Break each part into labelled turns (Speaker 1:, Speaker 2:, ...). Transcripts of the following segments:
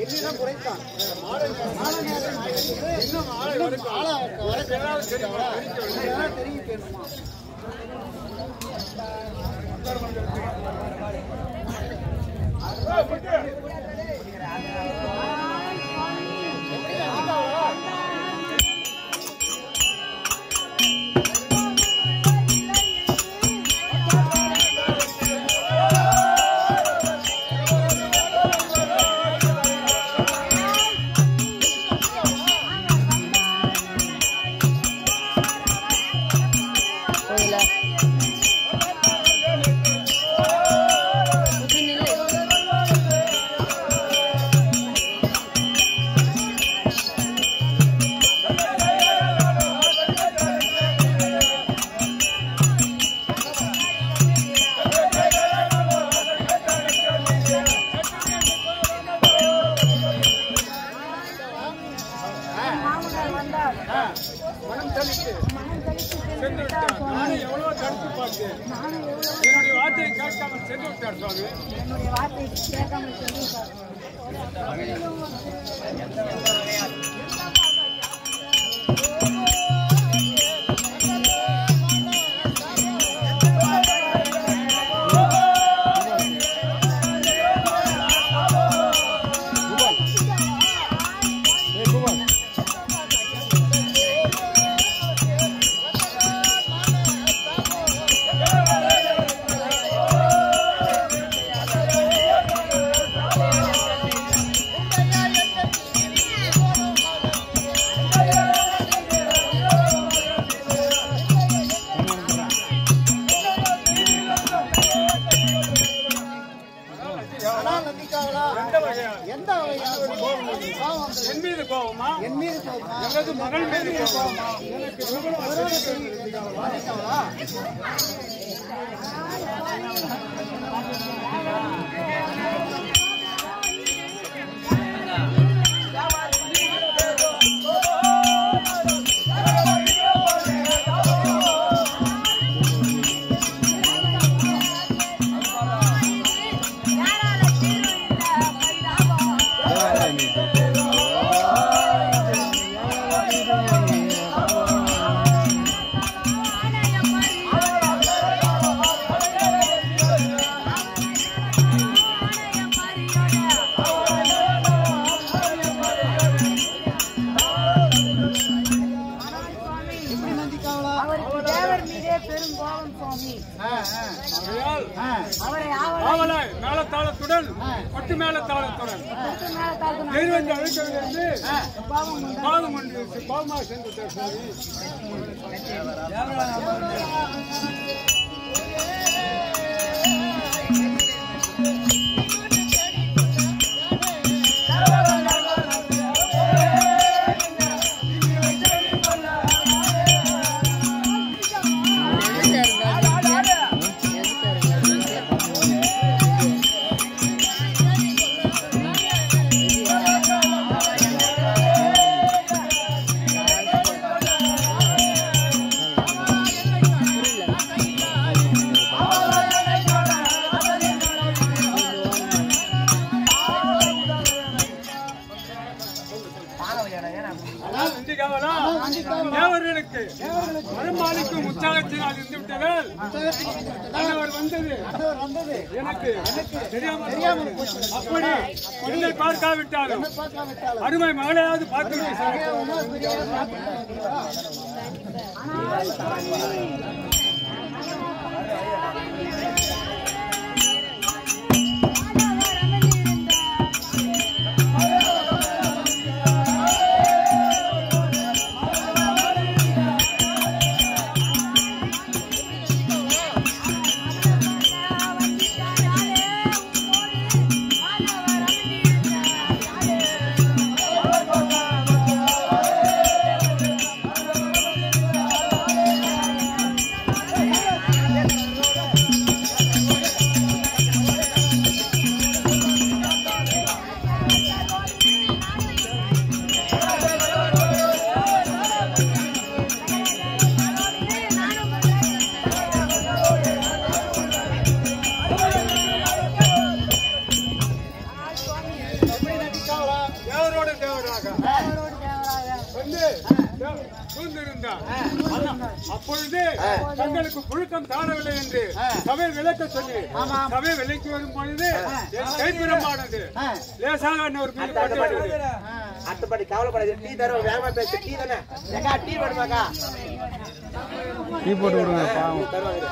Speaker 1: இன்னும் குறைத்தான் மாலை நேரம் ஆயிடுச்சு. இன்னும் ஆளை வர தெரியும் தெரியுமா
Speaker 2: மாமனார் வந்தார்
Speaker 3: மனம் தெளித்து சென்று விட்டார் நானும் எவ்வளவோ தடுத்து பார்த்தேன்
Speaker 2: நானும் எவ்வளவு
Speaker 3: என்னுடைய வார்த்தையை கேட்காமல் சென்று விட்டார் சுவாமி
Speaker 2: என்னுடைய வார்த்தை கேட்காமல் சொல்லியிருக்கார்
Speaker 1: ஆனால் நம்பிக்காவலா
Speaker 3: எந்த வகையா
Speaker 1: எந்த வகையான கோபம் வந்தது? கோபம் வந்தது.
Speaker 3: என் மீது கோபமா
Speaker 1: என் மீது கோபமா
Speaker 3: எனது மகள் மீது கோபமா எனக்கு எவ்வளவு அசிங்கம்
Speaker 1: நம்பிக்காவலா எப்படி நம்பிக்காவலா
Speaker 2: அவருக்கு தேவர் மீதே பெரும் கோபம் சுவாமி
Speaker 1: ஆ, ஆ,
Speaker 3: ஆகையால்
Speaker 1: ஆ.
Speaker 2: அவரை ஆவலை
Speaker 3: ஆவலாய் மேலத்தாளத்துடன் பட்டு மேலத்தாளத்துடன்
Speaker 2: பட்டு மேல தாக்கணும்
Speaker 3: தெய்வத்தை அழைக்கிறது
Speaker 2: கோபம் உண்டு.
Speaker 3: பாதம் ஒன்று பாவமாக சென்று விட்டார் சுவாமி ஆனால் நந்திகாவலா தேவர்களுக்கு மறுமாளிக்கும் உற்சாகத்தினால் இருந்து விட்டதால் கணவர் வந்தது
Speaker 1: ஆண்டவர் வந்தது
Speaker 3: எனக்கு தெரியாமல் போச்சு. அப்படி என்னை பார்க்காவிட்டாலும்
Speaker 1: பார்க்காவிட்டாலும்
Speaker 3: அருமை மகளையாவது பார்த்து விட்டு செல்ல.
Speaker 1: ஒன்றும் பெரிய பார்த்து
Speaker 2: ஆ
Speaker 3: அப்பொழுது தங்களுக்கு புழுக்கம் தாழவில்லை என்று சபை விளக்க சொல்லி சபை விலைக்கு வரும் பொழுது என் கைப்புறமானது லேசாக ஒரு மீது பட்டு விட்டது.
Speaker 1: அத்தப்படி கவலைப்படாது டீ தருவோம் வேகமா பேசு டீ தானே ஏக்கா டீ வேணுமாக்கா
Speaker 4: டீ போட்டு விடுங்க பாவம்
Speaker 1: தருவாங்க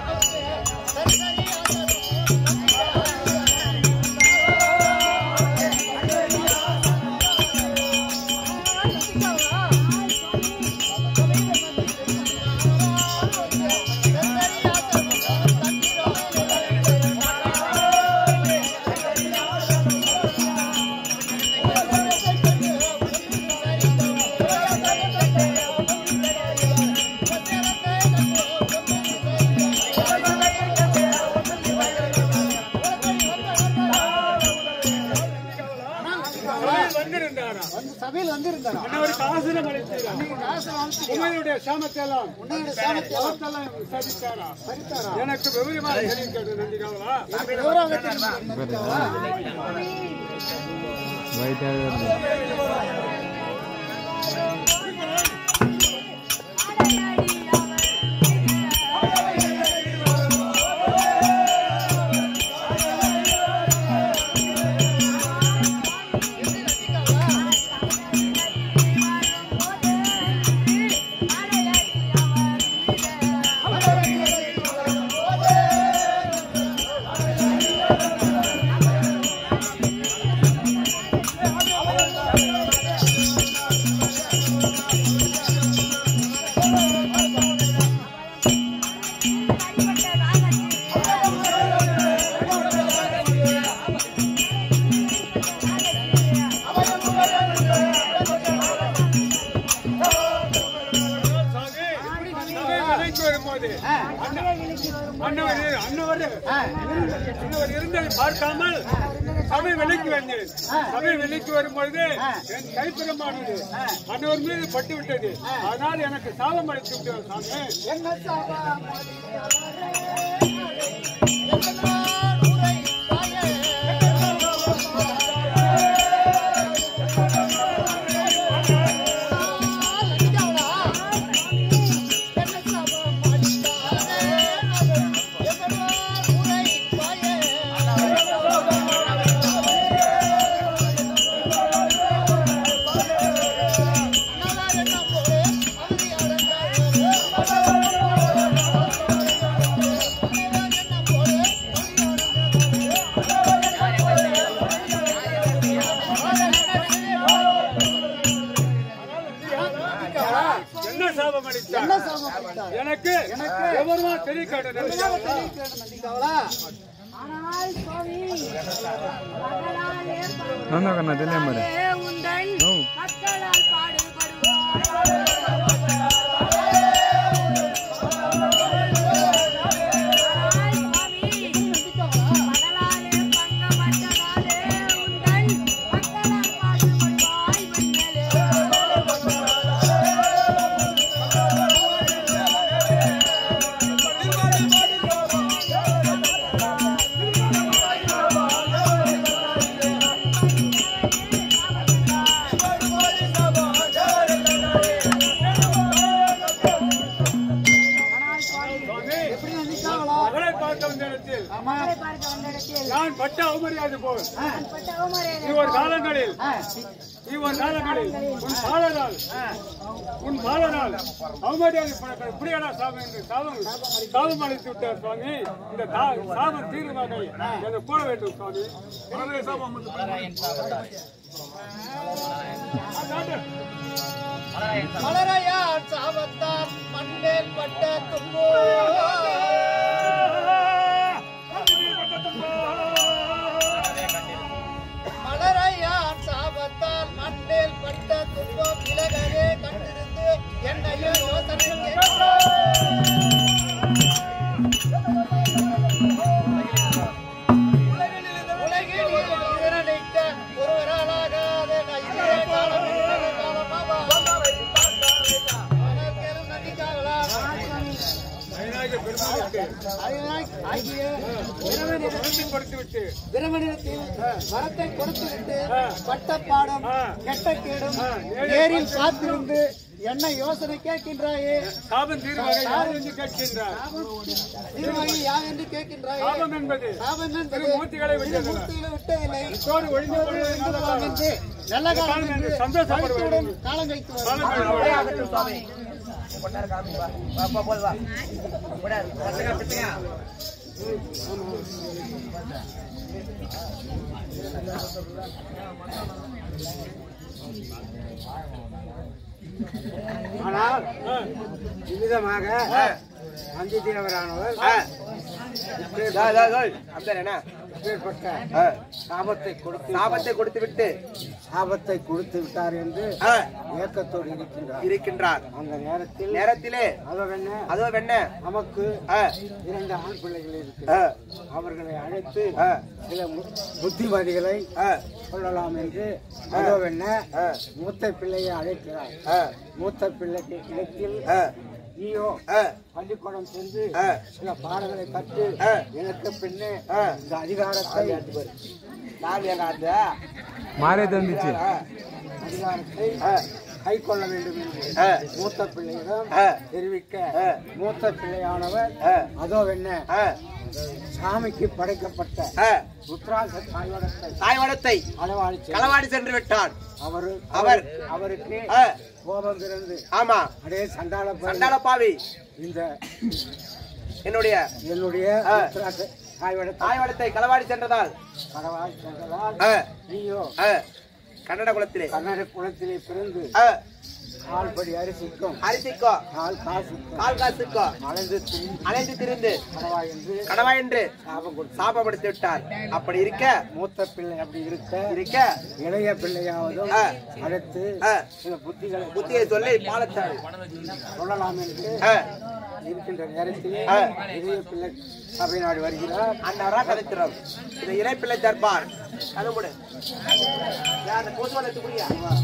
Speaker 3: சபையில் வந்திருந்தாரா
Speaker 1: வந்து சபையில் வந்திருந்தாரா
Speaker 3: அன்னவருக்கு ஆசனம் அளித்தாரா உங்களுடைய சாமத்தை எல்லாம்
Speaker 1: உன்னுடைய சாமத்தை
Speaker 3: அவத்தெல்லாம் விசாரித்தாரா
Speaker 1: சரித்தாரா
Speaker 3: எனக்கு விவரமாக தெரிவிக்கிறது நன்றிகாவலா
Speaker 1: கௌரவங்க தெரியுமா?
Speaker 4: வயிற்றாகவே இருக்கு
Speaker 3: சாமி, சபை விலைக்கு வரும்போது அன்னவர் அன்னவர் அன்னவர் இருந்ததை பார்க்காமல் சபை விலைக்கு வந்தேன் சபை விலைக்கு வரும்பொழுது என் கைப்புறமானது அன்னவர் மீது பட்டு விட்டது அதனால் எனக்கு சாபம் அளித்து விட்டது சாமி
Speaker 1: என்ன சாபா
Speaker 3: என்ன சாபம் அளித்தார்
Speaker 1: என்ன சாபம் கொடுத்தார்?
Speaker 3: எனக்கு எவருமா தெரிய
Speaker 1: தெரிவிக்க வேண்டும் நந்திகாவலா
Speaker 2: ஆனால் சுவாமி மகளாலே
Speaker 4: நந்தா கண்ணா தெரியாம பாரு
Speaker 2: பகலே உந்தன்
Speaker 4: ஓ.
Speaker 2: மக்களால் பாடுபடுவார் மகளாலே பங்கமற்றதாலே உந்தன் மக்களால் பாடுபடுவாய் மண்ணலே
Speaker 1: எப்படி நந்திகாவலா
Speaker 3: மகளை பார்க்க வந்த இடத்தில்
Speaker 2: மகளை பார்க்க வந்த இடத்தில்
Speaker 3: நான் பட்ட அவமரியாதை போல்
Speaker 2: பட்ட அவமரியாதை
Speaker 3: நீ ஒரு காலங்களில் நீ ஒரு காலங்களில் உன் பாலரால் உன் பாலரால் அவமரியாதை பழக்கம் இப்படியாடா சாபம் என்று சாபம் சாபம் அளித்து விட்டார் சுவாமி இந்த தா- சாபம் தீர்வாக எனக்கு கூற வேண்டும் சுவாமி உடனே சாபம்
Speaker 1: மலரையார் சாபத்தால் மண்ணில் பட்ட தும்போ மலரையார் சாபத்தால் மண்ணில் பட்ட துன்பம் விலகவே கண்டிருந்து என்னையோ யோசனை உலகில் இதனிட்ட ஒருவராலாகாத இதே காலம் இந்த காலமாவா ஆனால் நதிக்காகலா
Speaker 3: விநாயக பெருமாளுக்கு
Speaker 1: ஆகிய
Speaker 3: உறுதிப்படுத்தி விட்டு
Speaker 1: பிரமணத்தில் வரத்தை கொடுத்துவிட்டு பட்ட பாடம்
Speaker 3: ஆ.
Speaker 1: கெட்ட கேடும்
Speaker 3: ஆ,
Speaker 1: நேரில் காத்திருந்து
Speaker 5: என்ன யோசனை கேட்கின்றாயே
Speaker 3: சாபம் தீர்வாக யார் என்று கேட்கின்றார்
Speaker 5: திருமகி யார் என்று கேட்கின்றாயே
Speaker 3: சாபம் என்பது
Speaker 5: சாபம் என்பது
Speaker 3: மூர்த்திகளை விட்டதில்லை.
Speaker 5: மூர்த்திகளை விட்டதில்லை
Speaker 3: இத்தோடு ஒழிந்து கொள்வது நல்லதா?
Speaker 5: என்று நல்ல காலம்
Speaker 3: காலம்
Speaker 5: என்று
Speaker 3: என்று சந்தோஷப்படுவது.
Speaker 5: மகிழ்ச்சியுடன் காலம் கழித்து வரும்.
Speaker 3: காலம்
Speaker 1: அப்படியே
Speaker 3: கழித்து
Speaker 1: ஆகட்டும் சுவாமி கொண்டாரு காமி வா வா போ போது வா கொண்டாரு பசங்க பிடிங்க
Speaker 5: ஆனால்
Speaker 3: ஆ.
Speaker 5: இவ்விதமாக வந்தியத்தேவரானவர்
Speaker 1: அப்படின்னா
Speaker 5: அப்பேற்பட்ட சாபத்தை கொடுத்து
Speaker 1: சாபத்தை கொடுத்து விட்டு
Speaker 5: சாபத்தை கொடுத்து விட்டார் என்று
Speaker 1: ஆ,
Speaker 5: ஏக்கத்தோடு இருக்கின்றார்
Speaker 1: இருக்கின்றார்
Speaker 5: அந்த நேரத்தில்
Speaker 1: நேரத்திலே
Speaker 5: அதோ என்ன
Speaker 1: அதோ என்ன
Speaker 5: நமக்கு
Speaker 1: ஆ,
Speaker 5: இரண்டு ஆண் பிள்ளைகள் இருக்கு
Speaker 1: ஆ,
Speaker 5: அவர்களை அழைத்து
Speaker 1: ஆ,
Speaker 5: சில மு- புத்திமதிகளை
Speaker 1: ஆ,
Speaker 5: சொல்லலாம் என்று அதோ என்ன
Speaker 1: ஆ.
Speaker 5: மூத்த பிள்ளையை அழைக்கிறார்
Speaker 1: ஆ,
Speaker 5: மூத்த பிள்ளைக்கு இடத்தில்
Speaker 1: ஆ,
Speaker 5: நீயோ
Speaker 1: ஆ,
Speaker 5: பள்ளிக்கூடம் சென்று
Speaker 1: ஆ.
Speaker 5: சில பாடங்களை கற்று
Speaker 1: ஆ.
Speaker 5: எனக்கு பின்னே
Speaker 1: ஆ.
Speaker 5: இந்த அதிகாரத்தை
Speaker 1: நான் ஏனாத
Speaker 4: மாறே தந்துச்சு
Speaker 5: அதிகாரத்தை கை கொள்ள வேண்டும் என்று
Speaker 1: ஆ.
Speaker 5: மூத்த பிள்ளையிடம்
Speaker 1: ஆ.
Speaker 5: தெரிவிக்க
Speaker 1: ஆ.
Speaker 5: மூத்த பிள்ளையானவர்
Speaker 1: ஆ.
Speaker 5: அதோ என்ன
Speaker 1: ஆ,
Speaker 5: சாமிக்கு படைக்கப்பட்ட
Speaker 1: ஆ,
Speaker 5: ருத்ராட்ச தாய்வடத்தை
Speaker 1: தாய்வடத்தை
Speaker 5: அளவாடி சென்று
Speaker 1: களவாடி சென்று விட்டான்
Speaker 5: அவர்
Speaker 1: அவர்.
Speaker 5: அவருக்கு
Speaker 1: ஆ,
Speaker 5: கோபம் பிறந்து
Speaker 1: ஆமா
Speaker 5: அடே சண்டாள பாவி,
Speaker 1: சண்டாள பாவி
Speaker 5: இந்த
Speaker 1: என்னுடைய
Speaker 5: என்னுடைய
Speaker 1: ஆ.
Speaker 5: ருத்ராட்ச தாய்வடத்தை
Speaker 1: தாய்வடத்தை களவாடி சென்றதால்
Speaker 5: கடவாய் சென்றதால்
Speaker 1: ஆ,
Speaker 5: நீயோ
Speaker 1: ஆ, கன்னட குலத்திலே
Speaker 5: கன்னட குளத்திலே பிறந்து
Speaker 1: ஆ,
Speaker 5: கால்படி அரிசிக்கும்
Speaker 1: அரிசிக்கோ
Speaker 5: கால் காசுக்கும்
Speaker 1: கால் காசுக்கோ
Speaker 5: அலைந்து திரிந்து
Speaker 1: அலைந்து திரிந்து
Speaker 5: கடவாய் என்று
Speaker 1: கடவா என்று
Speaker 5: சாபம் கொடுத்து
Speaker 1: சாபப்படுத்தி விட்டார் அப்படி இருக்க
Speaker 5: மூத்த பிள்ளை அப்படி இருக்க
Speaker 1: இருக்க
Speaker 5: இளைய பிள்ளையாவதும்
Speaker 1: ஆ.
Speaker 5: அழைத்து
Speaker 1: ஆ,
Speaker 5: சில புத்திகளை
Speaker 1: புத்தியை சொல்லி பாலச்சாடு
Speaker 5: சொல்லலாம் என்று
Speaker 1: ஆ,
Speaker 5: இருக்கின்ற நேரத்திலே
Speaker 1: ஆ.
Speaker 5: இளைய பிள்ளை சபை நாடு வருகிறார்
Speaker 1: அண்ணாரா கதைக்கிறோம் இது இறைப்பிள்ளை தர்பார் கதமுடு அந்த கொசுவலை எடுத்துக்கூடியா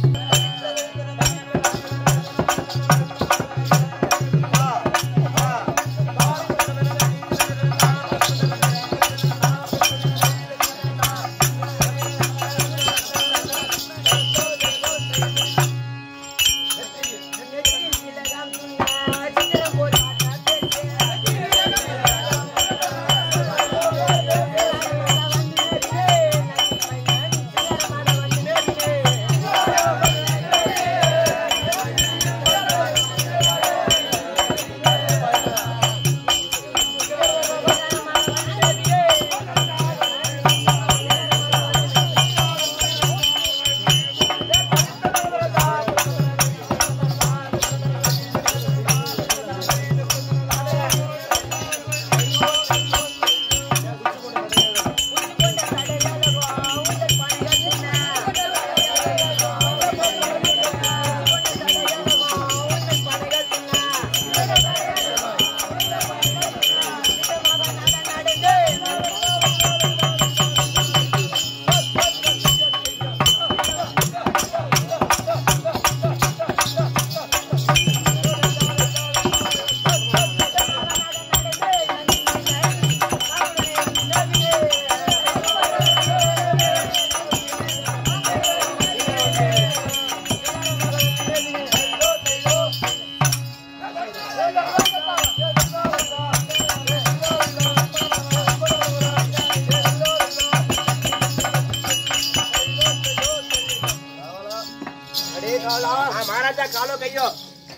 Speaker 1: மகாராஜா காலோ கையோ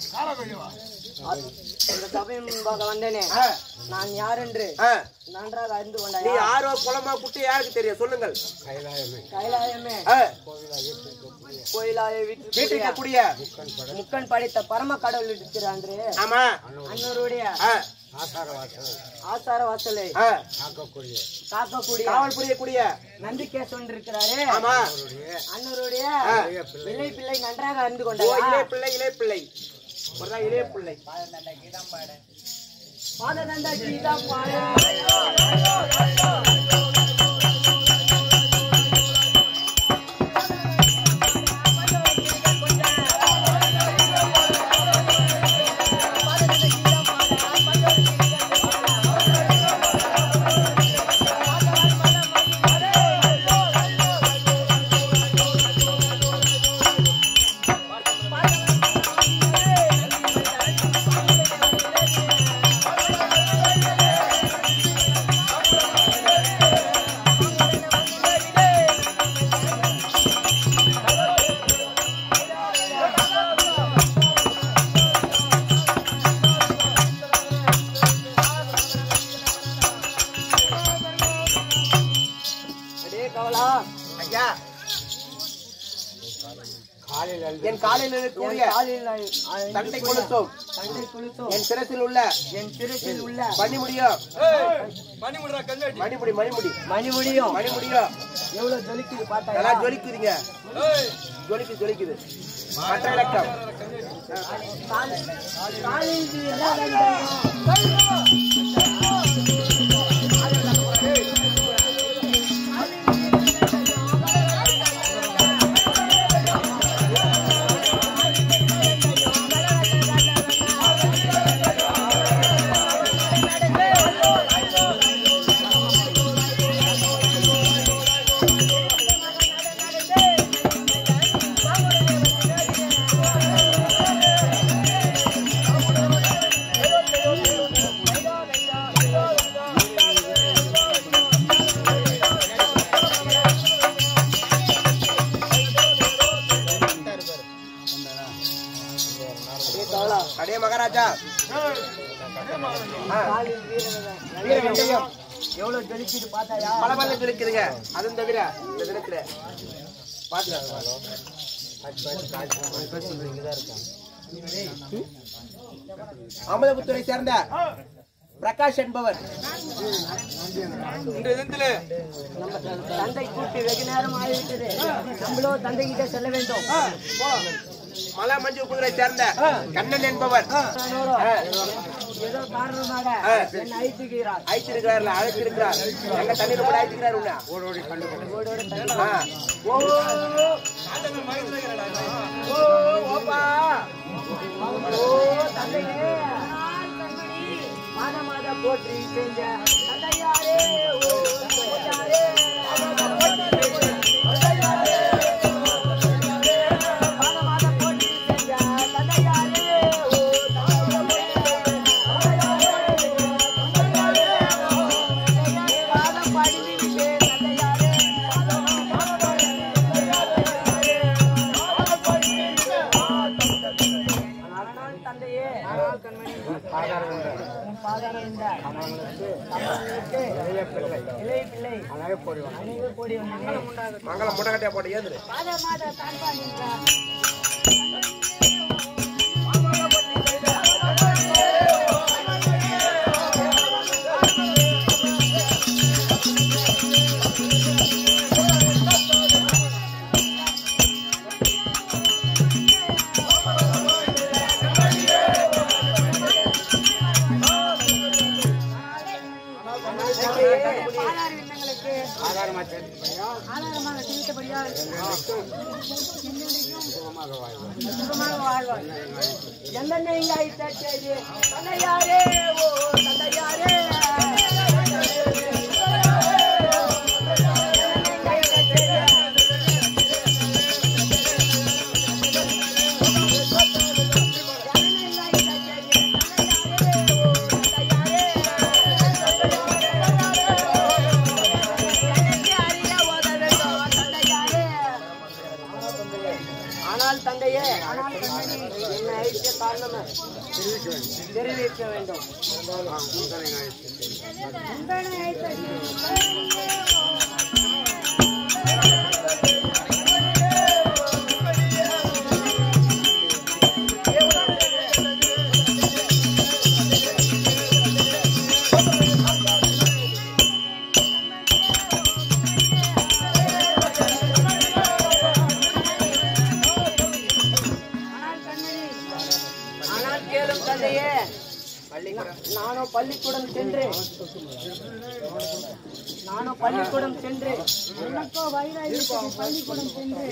Speaker 2: இந்த சபை முன்பாக வந்தேனே
Speaker 1: ஆ,
Speaker 2: நான் யார் என்று
Speaker 1: ஆ,
Speaker 2: நன்றாக அறிந்து
Speaker 1: நீ
Speaker 2: கொண்டாயா
Speaker 1: யாரோ குளமா குட்டி யாருக்கு தெரியும் சொல்லுங்கள்
Speaker 2: கைலாயமே
Speaker 1: ஆ,
Speaker 2: கோயிலாய
Speaker 1: வீட்டுக்கு
Speaker 2: வீட்டு
Speaker 1: கூடிய
Speaker 2: முக்கன் படைத்த பரம கடவுள் இருக்கிறான்று
Speaker 1: ஆமா
Speaker 2: அன்னருடைய
Speaker 1: ஆ,
Speaker 2: ஆசார வாசலை
Speaker 1: ஆ,
Speaker 2: காக்கக்கூடிய
Speaker 1: காவல் புரியக்கூடிய
Speaker 2: நந்திகேசன் இருக்கிறாரே
Speaker 1: ஆமா
Speaker 2: அன்னருடைய
Speaker 1: ஆ.
Speaker 2: இலை பிள்ளை நன்றாக அறிந்து
Speaker 1: ஓ,
Speaker 2: கொண்டாயா
Speaker 1: இளைய பிள்ளை இளைய பிள்ளை ஒரு நாள் இளைய பிள்ளை
Speaker 2: பாததண்ட கீதா பாடு
Speaker 1: ஆ என் காலில் இருக்கக்கூடிய
Speaker 2: காலில் அ-
Speaker 1: தண்டை கொளுத்தும்
Speaker 2: தண்டை குளித்தும்
Speaker 1: என் சிரசில் உள்ள
Speaker 2: என் சிரத்தில் உள்ள
Speaker 1: பண்ணி முடியும்
Speaker 3: பனிமுடிடா கண்ணாடி
Speaker 1: மணிமுடி மணிமுடி
Speaker 2: மணிமுடியும்
Speaker 1: மணிமுடியும்
Speaker 2: எவ்வளவு ஜொலிக்குது பார்த்தா
Speaker 1: நல்லா ஜொலிக்குதுங்க
Speaker 3: ஏய்,
Speaker 1: ஜொலிக்கு ஜொலிக்குது மற்ற இலக்கம்
Speaker 2: காலில் இல்லாத
Speaker 1: அடே மகாராஜா ஆ,
Speaker 2: காலில் வீரர்கள்
Speaker 1: வீர வெந்தயம்
Speaker 2: எவ்வளவு ஜொலிக்குது பார்த்தாயா
Speaker 1: பல பல ஜொலிக்குதுங்க அதுவும் தவிர இந்த தினத்துல பாத்துக்கலாம் அமதபுத்தூரை சேர்ந்த பிரகாஷ் என்பவர்
Speaker 3: இன்றைய தினத்திலே
Speaker 2: நம்ம தந்தை கூட்டி வெகு நேரம் ஆகிவிட்டது நம்மளோ தந்தை கிட்ட செல்ல வேண்டும்
Speaker 1: மலா மஞ்சு குதிரை சேர்ந்த கண்ணன் என்பவர்
Speaker 2: நானூறு. ஏதோ காரணமாக
Speaker 1: ஆ.
Speaker 2: என்னை அழைத்துக்கிறார்
Speaker 1: அழைத்திருக்கிறார்ல அழைத்திருக்கிறார் எங்க தண்ணீர் கூட அழைத்திருக்கிறார் உன்னை
Speaker 2: ஓடோடு தந்தை.
Speaker 1: ஆ. ஓ ஓ ஓப்பா
Speaker 2: ஓ தந்தையே மாத மாத போற்றி செஞ்ச தந்தையாரே ஓ தந்தையாரே மாத மாத போற்றி செஞ்ச தந்தையாரே ஓ பாதம் படிவிட்டே தந்தையாரே ஆனால் தந்தையே ஆனால் கண்மணி உன் பாதாரம் இந்த கமலங்களுக்கு இளைய பிள்ளை அநேக கோடி மங்களம் உண்டாகட்டும்
Speaker 1: மங்களம் முட்டகட்டையா போட்டு ஏதுரு
Speaker 2: மாத மாத தாழ்வான் என்றார் பாலாறு விண்ணங்களுக்கு ஆதாரமாக தெரிவித்தபடியால் சுகமாக வாழ்வார் எந்தெந்தையாய் தச்சது தந்தையாரே ஓ தந்தையாரே ஆனால் தந்தையே ஆனால் கண்மணி என்னை அழைத்த காரணம் தெரிவிக்க வேண்டும் முந்தனை அழைத்தது. ஆனால் கண்மணி ஆனால் கேளும் தந்தையே நானோ பள்ளிக்கூடம் சென்று நானோ பள்ளிக்கூடம் சென்று எனக்கோ வயதாகி பள்ளிக்கூடம் சென்று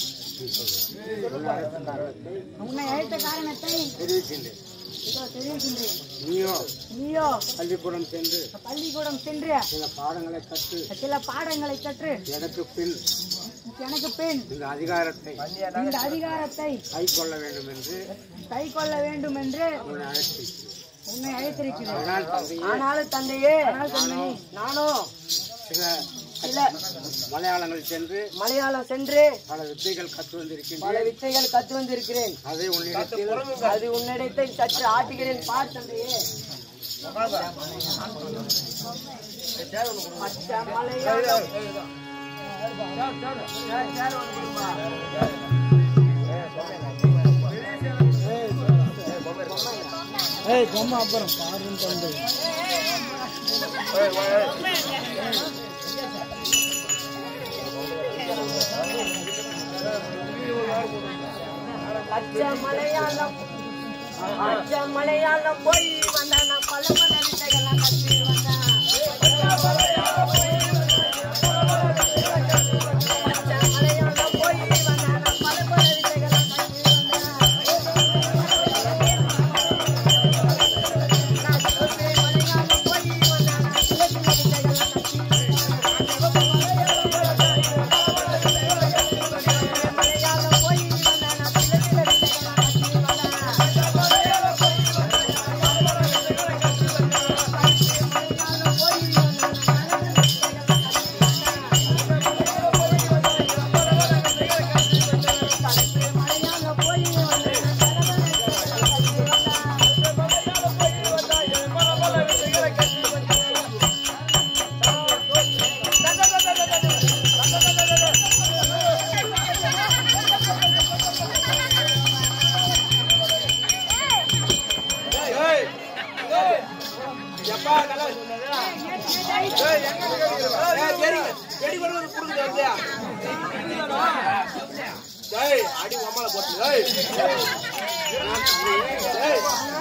Speaker 2: உன்னை அழைத்த காரணத்தை இதோ தெரிவிக்கின்றேன்
Speaker 5: நீயோ
Speaker 2: நீயோ
Speaker 5: பள்ளிக்கூடம் சென்று
Speaker 2: பள்ளிக்கூடம் சென்று
Speaker 5: சில பாடங்களை கற்று
Speaker 2: சில பாடங்களை கற்று
Speaker 5: எனக்கு பின்
Speaker 2: எனக்கு பின்
Speaker 5: இந்த அதிகாரத்தை
Speaker 2: இந்த அதிகாரத்தை
Speaker 5: கை கொள்ள வேண்டும் என்று
Speaker 2: கை கொள்ள வேண்டும் என்று
Speaker 5: உன்னை அழைத்து
Speaker 2: உன்னை அழைத்திருக்கிறேன்
Speaker 5: அதனால் தந்தையே
Speaker 2: ஆனாலும் தந்தையே நானோ
Speaker 5: சில
Speaker 2: சில
Speaker 5: மலையாளங்கள் சென்று
Speaker 2: மலையாளம் சென்று
Speaker 5: பல வித்தைகள் கற்று
Speaker 2: பல
Speaker 5: வந்திருக்கின்றேன்
Speaker 2: வித்தைகள் கற்று வந்திருக்கிறேன்
Speaker 5: அதை உன்னிடத்தில்
Speaker 2: அது உன்னிடத்தை சற்று ஆட்டுகிறேன் பார் தந்தையே பச்சை மலையாளம் சேர், சேர் ஒன்று கொடுப்பா.
Speaker 5: ஏய் பொம்மை அப்புறம் பாருன்னு தந்து
Speaker 2: அச்ச மலையாளம் அச்ச மலையாளம் போய் வந்தான் நான் பல பல வித்தைகள்லாம் கட்டி வந்தேன் அச்ச மலையாளம் போய் வந்தான் நான் பல பல வித்தைகள்லாம் கட்டி வந்தேன் நான் சொல்றே மலையாளம் போய் வந்தான் நான் சில சில வித்தைகள்லாம் கட்டி மலையாளம் போய் வந்தான் நான் சில சில வித்தைகள்லாம் கட்டி வந்தேன்
Speaker 1: ஏய், ஏய், எப்பா நல்லா ஏய், எங்க ஏய், சரி, வெடி வருவது குடுக்குது வந்து. ஏய், அடி உம்மால போட்டு ஏய். ஏய்,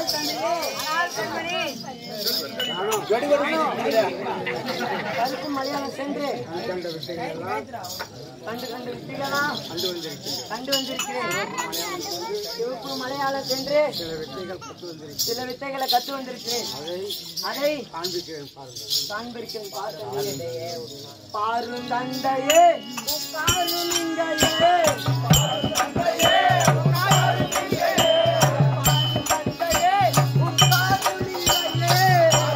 Speaker 1: வெடி வருவது குடுக்குது.
Speaker 2: கருப்பு மலையாளம் சென்று கண்டு கண்டு விட்டீர்களா கண்டு வந்திருக்கிறேன் சிவப்பு மலையாளம் சென்று சில வித்தைகளை கற்று வந்திருக்கிறேன் அதை காண்பிருக்கிறேன் பார்க்கிறேன் பாரும் தந்தையே பாரும் இங்கையே பாரும் தந்தையே பாரும் தந்தையே உட்காரும் இங்கையே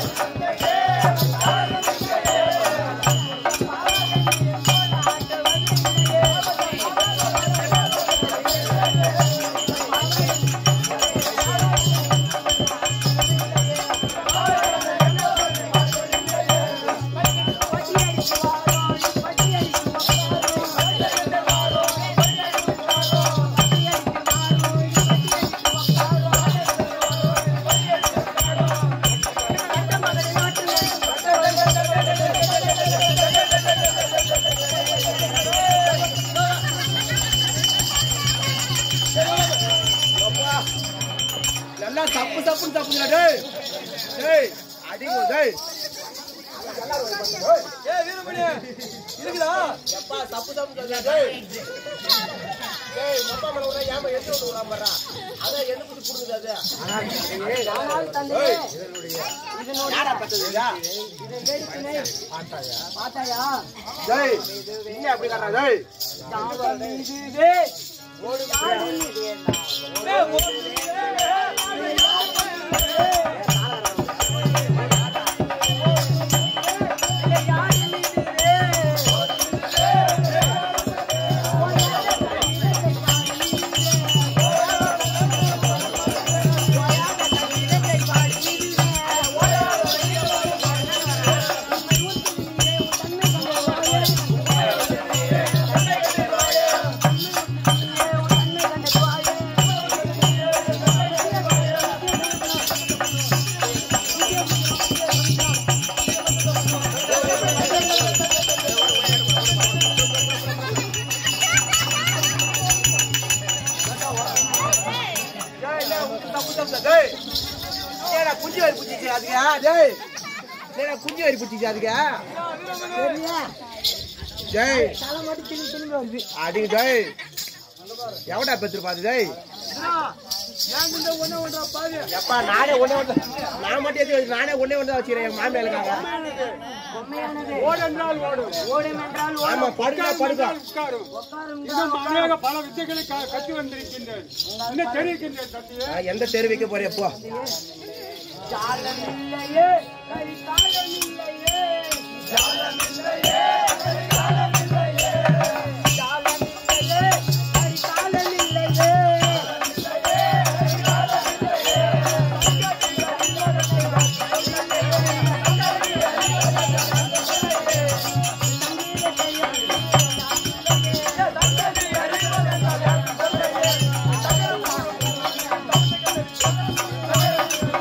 Speaker 1: நல்லா தப்பு தப்புன்னு தப்புங்க டேய் டேய் அடிங்க டேய் ஏய் வீரமணி இருக்குதா எப்பா தப்பு தப்பு சொல்லுடா டேய் டேய் மொத்தம் மேல விடுறா ஏமா எட்டு விட்டு விடாம வர்றா அதான் என்ன புடி புடுங்குது அது
Speaker 2: ஆனால் தந்தையே
Speaker 1: யாரா பத்ததுடா
Speaker 2: இதை வேடிக்கையை பார்த்தாயா
Speaker 1: டேய் என்ன அப்படி கறா டேய்
Speaker 2: தாவம் இதுவே யாரும்
Speaker 1: டேய் என்ன உனக்கு தப்பு தப்பு டேய் ஏடா குஞ்சு வரி புடிச்சிச்சு அதுக்கு டேய் ஏடா குஞ்சு வரி புடிச்சிச்சு அதுக்கு
Speaker 2: சரியா
Speaker 1: டேய்
Speaker 2: தலை மட்டும் திரும்பி திரும்பி வருது
Speaker 1: அடிங்க டேய் எவடா பெத்துருப்பாது டேய் எப்பா நானே ஒண்ணே ஒண்ணு நான் மட்டும் எதுக்கு வச்சு- நானே ஒண்ணே ஒண்ணு தான் வச்சுக்கிறேன் என் மாமியார் இருக்காங்க
Speaker 2: பொம்மையானது
Speaker 3: ஓடென்றால் ஓடும்
Speaker 2: ஓடும் என்றால்
Speaker 1: ஆமா
Speaker 2: ஓடும்
Speaker 1: படுக்கா படுக்கா
Speaker 3: உட்காரும்
Speaker 2: உட்காரும்
Speaker 3: இன்னும் அநேக பல வித்தைகளை க- கற்று வந்திருக்கின்றேன் இன்னும் தெரிவிக்கின்றேன் சத்தியே
Speaker 1: நான் எந்த தெரு வைக்க போறேன் போ
Speaker 2: ஜாலம் இல்லையே கை காலம் இல்லையே ஜாலம் இல்லையே கை காலம் இல்லையே ஜாலம் இல்லையே கை காலம் இல்லையே
Speaker 1: டேய்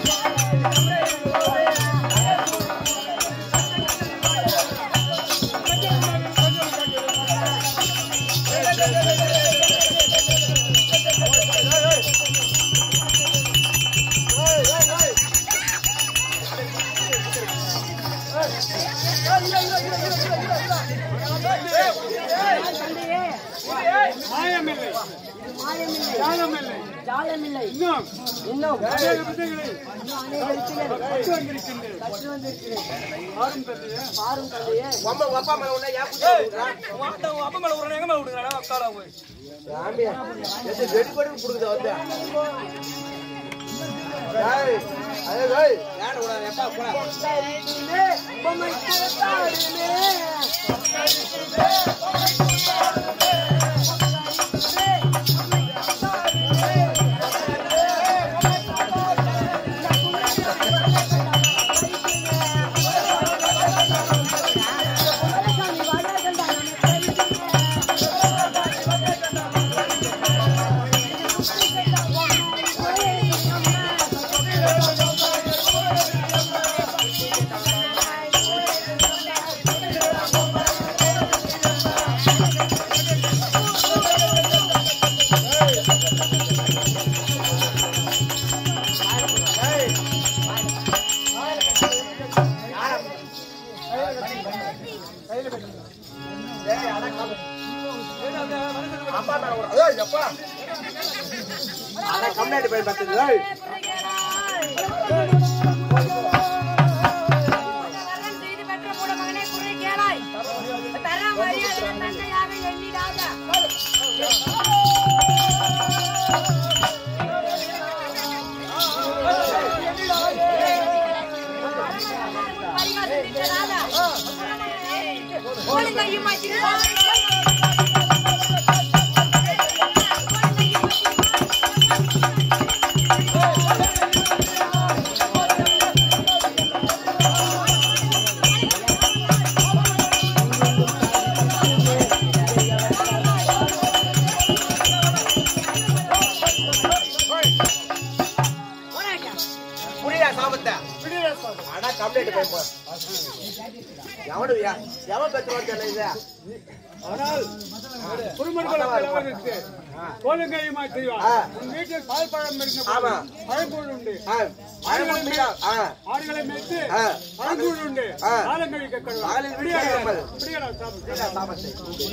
Speaker 2: தந்தையே
Speaker 3: மாயமில்லை
Speaker 2: மாயமில்லை
Speaker 3: ஜாலமில்லை
Speaker 2: ஜாலமில்லை
Speaker 3: இன்னும்
Speaker 2: இன்னும்
Speaker 3: அநேக வித்தைகளை
Speaker 2: இன்னும் அநேக விஷயங்கள்
Speaker 3: கற்று வந்திருக்கின்றேன்
Speaker 2: கற்று வந்திருக்கிறேன்
Speaker 3: ஆரும் தந்தையே
Speaker 2: பாரும் தந்தையே
Speaker 1: உம்மா உங்க அப்பா மேல உன்னை ஏன் குத்தி விடுறா? சாமி, எது வெடி வெடி புடுங்குதா வந்து? ஏய், ஏய், ஏய், ஏன்டா விடாத, எப்பா, போடா.
Speaker 2: பொம்மை கூத்தாடுமே
Speaker 1: அப்பா மேல விடுறா. ஏய், எப்பா. அட, கம்னாடி பையன் பார்த்தது, ஏய்.
Speaker 6: செய்து பெற்ற மூட மகனே குறை கேளாய் தர மரியாதை தந்தையாக எண்ணிடாத ஒழுங்கையும்
Speaker 1: புரியுதா சாபத்தை? அட, கம்னாடி பையன் போ. எவனு, எ- எவன் பெற்றோன்னு தெரியல இது.
Speaker 3: ஆனால் குடும்பங்களை அவருக்கு கோலங்கையுமா செய்வார்
Speaker 1: ஆ.
Speaker 3: உன் வீட்டில் பால் பழம் இருந்த
Speaker 1: ஆமா.
Speaker 3: பழக்கூழ் உண்டு
Speaker 1: ஆ, பழம் உண்டுயா? ஆ,
Speaker 3: ஆடுகளை மேய்த்து
Speaker 1: ஆ.
Speaker 3: பழக்கூழ் உண்டு
Speaker 1: ஆ.
Speaker 3: காலங்கழி கக்கணும்
Speaker 1: காலில் விடியாமல்.
Speaker 3: விடியடா சாப்பிட்டு
Speaker 1: புரியுதா சாபத்தை?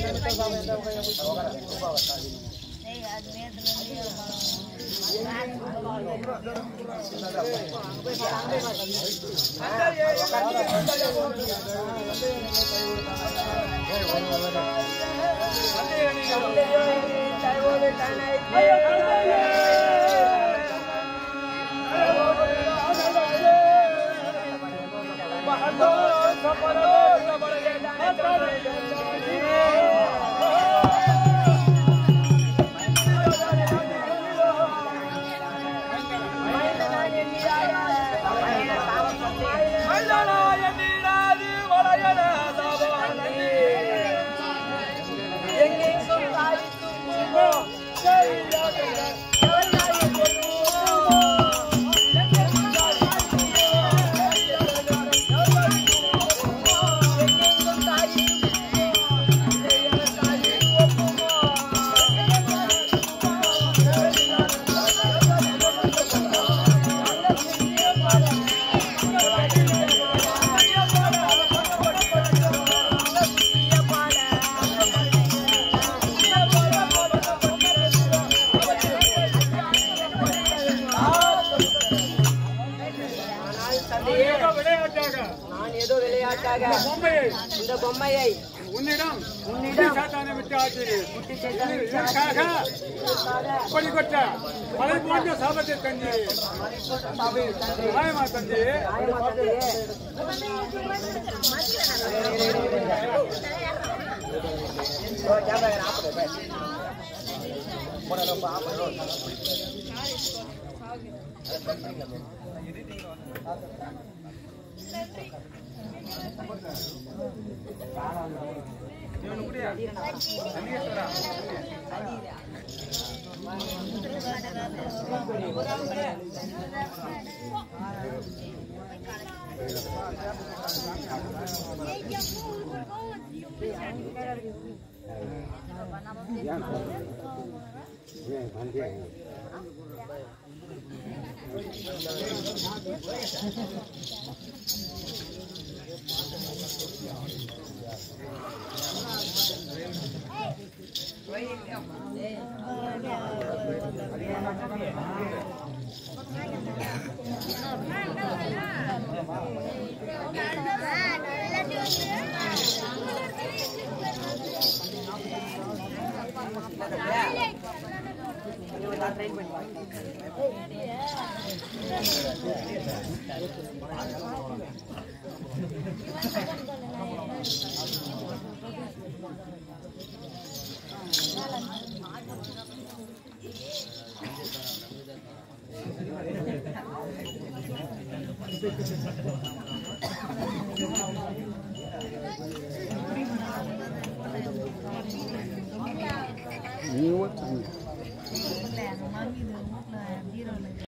Speaker 3: ஏதோ விளையாட்டாக
Speaker 2: நான் ஏதோ விளையாட்டாக
Speaker 3: பொம்மையை
Speaker 2: இந்த பொம்மையை
Speaker 3: உன்னிடம்
Speaker 2: உன்னிடம்
Speaker 3: சாத்தானை விட்டு ஆற்றினேன்
Speaker 2: குட்டி சேத்தானை
Speaker 3: இதற்காக கொடி கொட்ட மலை போன்ற சாபத்தை தந்தி நியாயமா தந்தி
Speaker 2: ஆயமாத்ததையே
Speaker 5: நீ ஓட்டு